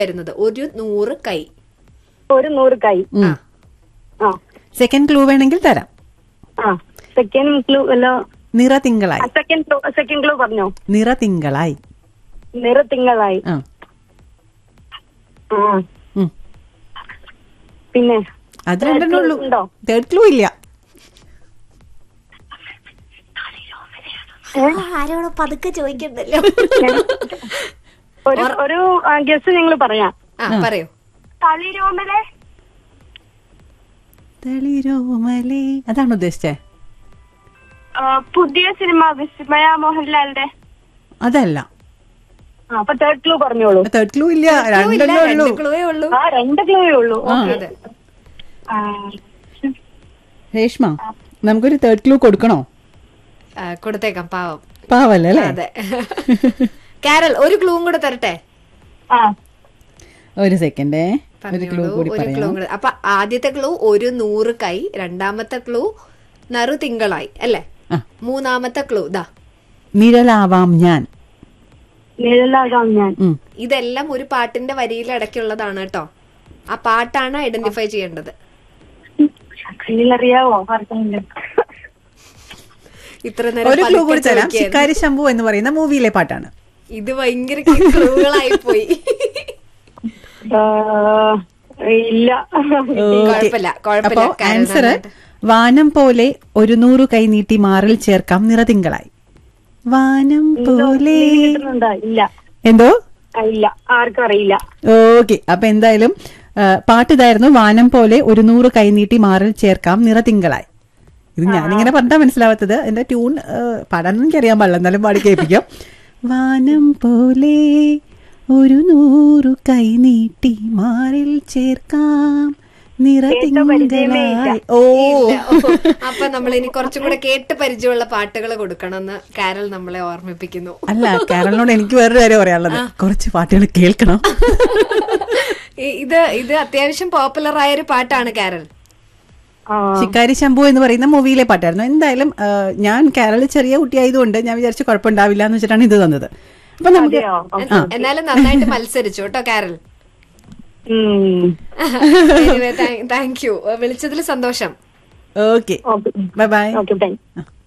വരുന്നത് ഒരു നൂറ് കൈ ഒരു നൂറ് കൈ ആ ആ സെക്കൻഡ് ക്ലൂ വേണമെങ്കിൽ തരാം ആ സെക്കൻഡ് ക്ലൂ അല്ല നിറ തിങ്കളായി സെക്കൻഡ് ക്ലൂ സെക്കൻഡ് ക്ലൂ പറഞ്ഞോ നിറ തിങ്കളായി നിറത്തിങ്കളായി ആ ആ ഉം. പിന്നെ അത് രണ്ടെണ്ണേ ഉള്ളൂ ഉണ്ടോ? തേർഡ് ക്ലൂ ഇല്ല ആരോട് പതുക്കെ ചോദിക്കണ്ടല്ലോ ഒരു ഒരു ഗസ് ഞങ്ങൾ പറയാം ആ പറയൂ തളിരോമലെ തെളിരോമലേ അതാണ് ഉദ്ദേശിച്ചേ പുതിയ സിനിമ വിസ്മയ മോഹൻലാലിന്റെ അതല്ല ആ, അപ്പൊ തേർഡ് ക്ലൂ പറഞ്ഞോളൂ തേർഡ് ക്ലൂ ഇല്ല രണ്ടെണ്ണേ ഉള്ളൂ രണ്ട് ക്ലൂവേ ഉള്ളൂ ആ രണ്ട് ക്ലൂവേ ഉള്ളൂ അതെ ആ, രേഷ്മ നമുക്കൊരു തേർഡ് ക്ലൂ കൊടുക്കണോ ആ, കൊടുത്തേക്കാം പാവം പാവല്ലേ അല്ലേ അതെ കാരൽ ഒരു ക്ലൂവും കൂടെ തരട്ടെ ആ ഒരു സെക്കൻഡേ ഒരു ക്ലൂ പറഞ്ഞോളൂ കൂടി ഒരു ക്ലൂ പറയാം കൂടെ അപ്പൊ ആദ്യത്തെ ക്ലൂ ഒരു നൂറ് കൈ രണ്ടാമത്തെ ക്ലൂ നറു തിങ്കളായി അല്ലേ ആ. മൂന്നാമത്തെ ക്ലൂ ദാ നിഴലാവാം ഞാൻ നിഴലാകാം ഞാൻ ഉം. ഇതെല്ലാം ഒരു പാട്ടിന്റെ വരിയിൽ ഇടയ്ക്കുള്ളതാണ് കേട്ടോ ആ പാട്ടാണ് ഐഡന്റിഫൈ ചെയ്യേണ്ടത് കയ്യിലറിയാവോ ആർക്കെങ്കിലും ഇത്ര നേരം ഒരു ക്ലൂ പതുക്കെ കൂടി തരാം ചോദിക്കുകയായിരുന്നു. ശിക്കാരി ശംഭു എന്ന് പറയുന്ന മൂവിയിലെ പാട്ടാണ് ഇത് ഭയങ്കര ക്ലൂകളായി പോയി ആ, ഇല്ല കുഴപ്പമില്ല കുഴപ്പമില്ല അപ്പോ കാരണം ആൻസർ നന്നായിട്ട്. വാനം പോലെ ഒരു നൂറ് കൈ നീട്ടി മാറിൽ ചേർക്കാം നിറതിങ്കളായി വാനം പോലെ കിട്ടുന്നുണ്ടോ ഇല്ല എന്തോ ആ, ഇല്ല ആർക്കും അറിയില്ല ഓക്കെ അപ്പൊ എന്തായാലും ആ, പാട്ട് ഇതായിരുന്നു വാനം പോലെ ഒരു നൂറ് കൈ നീട്ടി മാറിൽ ചേർക്കാം നിറതിങ്കളായി ഇത് ഞാനിങ്ങനെ പറഞ്ഞാ മനസ്സിലാവാത്തത് എന്റെ ട്യൂൺ പാടാനൊന്നും എനിക്കറിയാൻ പാടില്ല എന്നാലും പാടി കേൾപ്പിക്കാം വാനം പോലെ ഒരു നൂറു കൈ നീട്ടി മാറിൽ ചേർക്കാം നിറതിങ്കളായി ഓ ഇല്ല. ഓ, അപ്പൊ നമ്മൾ ഇനി കുറച്ചും കൂടെ കേട്ട് പരിചയമുള്ള പാട്ടുകൾ കൊടുക്കണമെന്ന് കാരൽ നമ്മളെ ഓർമ്മിപ്പിക്കുന്നു അല്ല കാരളിനോട് എനിക്ക് വേറൊരു കാര്യം പറയാനുള്ളത് കുറച്ച് പാട്ടുകൾ കേൾക്കണം ഇ- ഇത് ഇത് അത്യാവശ്യം പോപ്പുലർ ആയ ഒരു പാട്ടാണ് കാരൽ ആ ശിക്കാരി ശംഭു എന്ന് പറയുന്ന മൂവിയിലെ പാട്ടായിരുന്നു എന്തായാലും ആ, ഞാൻ കേരള ചെറിയ കുട്ടിയായതുകൊണ്ട് ഞാൻ വിചാരിച്ചു കുഴപ്പമുണ്ടാവില്ല എന്ന് വെച്ചിട്ടാണ് ഇത് തന്നത് അപ്പൊ നമുക്ക് അതെയോ എ- എന്നാലും നന്നായിട്ട് മത്സരിച്ചു കേട്ടോ കാരൽ ഉം. താങ്ക് യു വിളിച്ചതിൽ സന്തോഷം okay okay bye bye okay thank